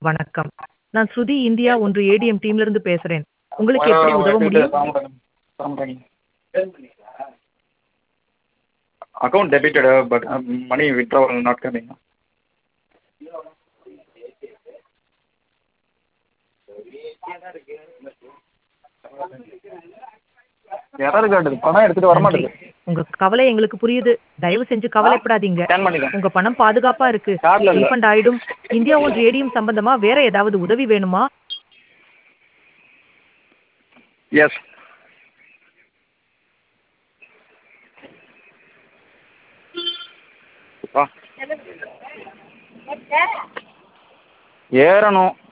வணக்கம். நான் ஸ்ருதி இந்தியா ஒன்று ஏடிஎம் டீம்ல இருந்து பேசுறேன். உங்களுக்கு எப்படி உதவ முடியும்? Account debited but money withdrawal not coming error காட்டுது பணம் எடுத்துட்டு வர நன்றி. மாட்டேங்குது உங்க கவலை எங்களுக்கு புரியுது. தயவு செஞ்சு கவலைப்படாதீங்க. ஸ்கேன் பண்ணிட்டேன் உங்க பணம் பாதுகாப்பா இருக்கு. கார்டில் இல்லை ரீஃபண்ட் ஆயிடும். இந்தியா ஒன்று ஏடிஎம் சம்பந்தமா வேற ஏதாவது உதவி வேணுமா? எஸ் ஏறணும்